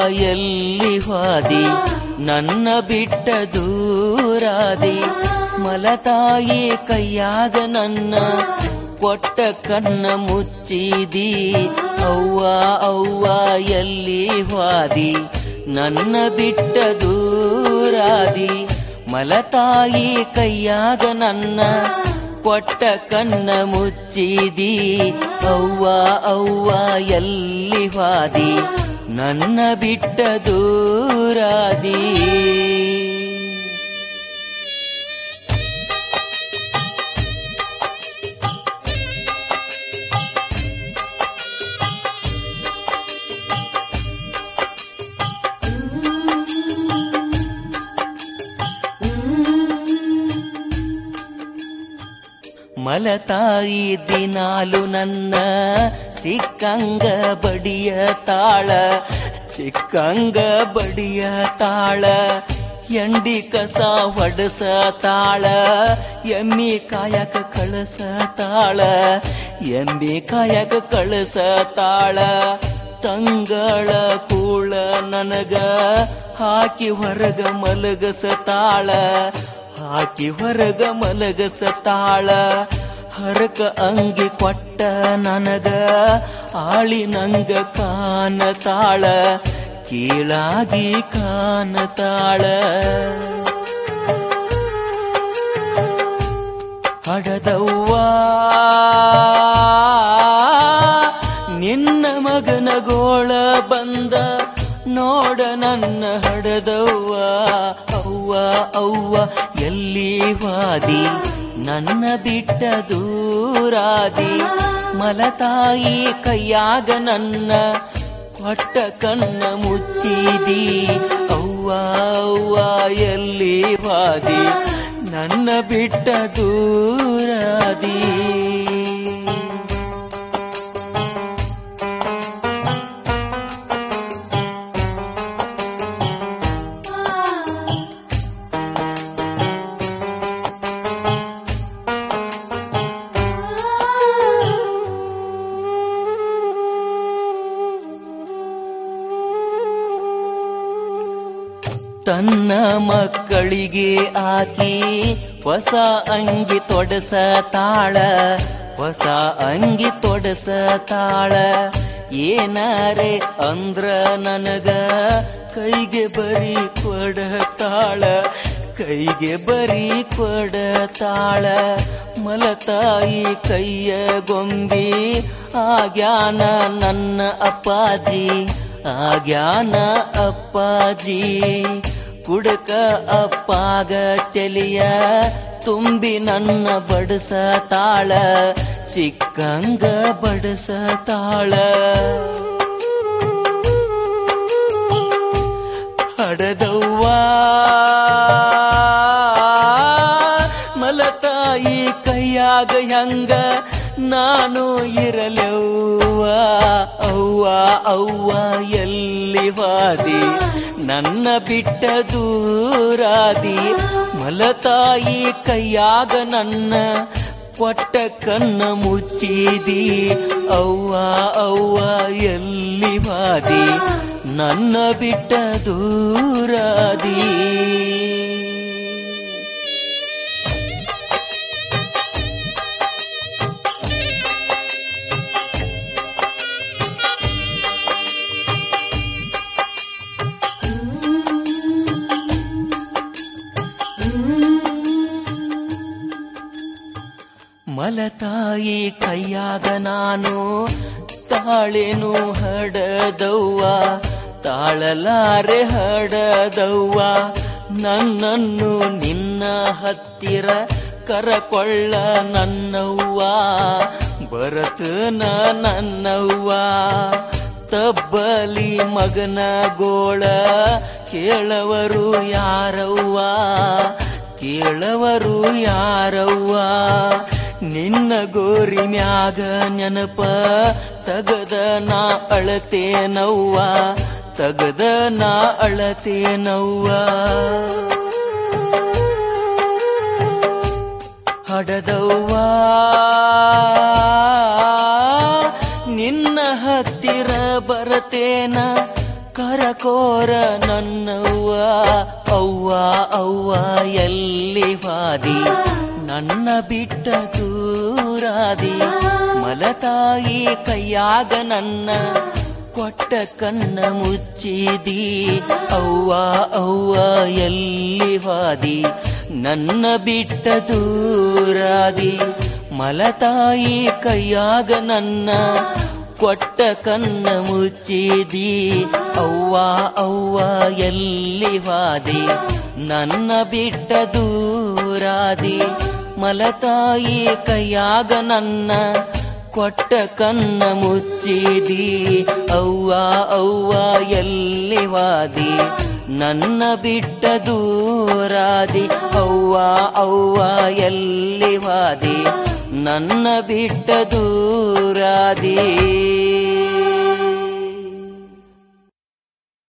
ಎಲ್ಲಿ ಹಾದಿ ನನ್ನ ಬಿಟ್ಟ ದೂರಾದಿ ಮಲತಾಯಿ ಕೈಯಾಗ ನನ್ನ ಕೊಟ್ಟ ಕಣ್ಣ ಮುಚ್ಚಿದಿ ಅವ್ವ ಅವ್ವ ಎಲ್ಲಿ ಹಾದಿ ನನ್ನ ಬಿಟ್ಟ ದೂರಾದಿ ಮಲತಾಯಿ ಕೈಯಾಗ ನನ್ನ ಕೊಟ್ಟ ಕಣ್ಣ ಮುಚ್ಚಿದಿ ಅವ್ವ ಅವ್ವ ಎಲ್ಲಿ ಹಾದಿ ನನ್ನ ಬಿಟ್ಟ ದೂರಾದಿ ಮಲತಾಯಿ ದಿನಾಲು ನನ್ನ ಸಿಕ್ಕಂಗ ಬಡಿಯ ತಾಳ ಸಿಕ್ಕಂಗ ಬಡಿಯ ತಾಳ ಎಂಡಿ ಕಸ ಹೊಡಸ ತಾಳ ಎಮ್ಮಿ ಕಾಯಕ ಕಳಸ ತಾಳ ಎಮ್ಮಿ ಕಾಯಕ ಕಳಸ ತಾಳ ತಂಗಳ ಕೂಳ ನನಗ ಹಾಕಿ ಹೊರಗ ಮಲಗಸ ತಾಳ ಹಾಕಿ ಹೊರಗ ಮಲಗಸ ತಾಳ ಹರಕ ಅಂಗಿ ಕೊಟ್ಟ ನನಗ ಆಳಿ ನಂಗ ಕಾನ ತಾಳ ಕೀಳಾಗಿ ಕಾನ ತಾಳ ಹಡದವ್ವ ನಿನ್ನ ಮಗನ ಗೋಳ ಬಂದ ನೋಡ ನನ್ನ ಹಡದವ್ವ ಅವ್ವ ಅವ್ವ ಎಲ್ಲಿ ವಾದಿ ನನ್ನ ಬಿಟ್ಟ ದೂರಾದಿ ಮಲತಾಯಿ ಕೈಯಾಗ ನನ್ನ ಕೊಟ್ಟ ಕಣ್ಣ ಮುಚ್ಚಿದಿ ಅವ್ವ ಅವ್ವ ಎಲ್ಲಿ ವಾದಿ ನನ್ನ ಬಿಟ್ಟ ದೂರಾದಿ ತನ್ನ ಮಕ್ಕಳಿಗೆ ಆಕಿ ಹೊಸ ಅಂಗಿ ತೊಡಸ ತಾಳ ಹೊಸ ಅಂಗಿ ತೊಡಸ ತಾಳ ಏನಾರೆ ಅಂದ್ರ ನನಗ ಕೈಗೆ ಬರಿ ಕೊಡತಾಳ ಕೈಗೆ ಬರಿ ಕೊಡತಾಳ ಮಲತಾಯಿ ಕೈಯ ಗೊಂಬಿ ಆಗ್ಯಾನ ನನ್ನ ಅಪ್ಪಾಜಿ ಆಗ್ಯಾನ ಅಪ್ಪಾಜಿ ಕುಡಕ ಅಪ್ಪಾಗ ತೆಲಿಯ ತುಂಬಿ ನನ್ನ ಬಡಸ ತಾಳ ಸಿಕ್ಕಂಗ ಬಡಸ ತಾಳ ಹಡದವ್ವ ಮಲತಾಯಿ ಕೈಯಾಗ ಹೆಂಗ ನಾನು ಇರಲವ್ವ ಅವ್ವ ಅವ್ವ ಎಲ್ಲಿ ವಾದಿ ನನ್ನ ಬಿಟ್ಟ ದೂರಾದಿ ಮಲತಾಯಿ ಕೈಯಾಗ ನನ್ನ ಕೊಟ್ಟ ಕಣ್ಣ ಮುಚ್ಚಿದಿ ಅವ್ವ ಅವ್ವ ಎಲ್ಲಿ ವಾದಿ ನನ್ನ ಬಿಟ್ಟ ದೂರಾದಿ ಮಲತಾಯಿ ಕೈಯಾಗ ನಾನು ತಾಳೆನು ಹಡದವ್ವ ತಾಳಲಾರೆ ಹಡದವ್ವ ನನ್ನನ್ನು ನಿನ್ನ ಹತ್ತಿರ ಕರಕೊಳ್ಳ ನನ್ನವ್ವ ಬರತನ ನನ್ನವ್ವ ತಬ್ಬಲಿ ಮಗನ ಗೋಳ ಕೇಳವರು ಯಾರವ್ವ ಕೇಳವರು ಯಾರವ್ವ ನಿನ್ನ ಗೋರಿ ಮ್ಯಾಗ ನೆನಪ ತಗದ ನಾ ಅಳತೇನವ್ವ ತಗದ ನಾ ಅಳತೇನವ್ವ ಹಡದವ್ವ ನಿನ್ನ ಹತ್ತಿರ ಬರತೇನ ಕರ ಕೋರ ನನ್ನವ್ವ ಅವ್ವ ಅವ್ವ ಎಲ್ಲಿ ಹಾದಿ ನನ್ನ ಬಿಟ್ಟ ದೂರಾದಿ ಮಲತಾಯಿ ಕೈಯಾಗ ನನ್ನ ಕೊಟ್ಟ ಕಣ್ಣ ಮುಚ್ಚಿದಿ ಅವ್ವ ಅವ್ವ ಎಲ್ಲಿ ಹಾದಿ ನನ್ನ ಬಿಟ್ಟ ದೂರಾದಿ ಮಲತಾಯಿ ಕೈಯಾಗ ನನ್ನ ಕೊಟ್ಟ ಕಣ್ಣ ಮುಚ್ಚಿದಿ ಅವ್ವ ಅವ್ವ ಎಲ್ಲಿ ಹಾದಿ ನನ್ನ ಬಿಟ್ಟ ದೂರಾದಿ ಮಲತಾಯಿ ಕೈಯಾಗ ನನ್ನ ಕೊಟ್ಟ ಕಣ್ಣ ಮುಚ್ಚಿದಿ ಅವ್ವ ಅವ್ವ ಎಲ್ಲಿ ವಾದಿ ನನ್ನ ಬಿಟ್ಟ ದೂರಾದಿ ಅವ್ವ ಅವ್ವ ಎಲ್ಲಿ ವಾದಿ ನನ್ನ ಬಿಟ್ಟ ದೂರಾದಿ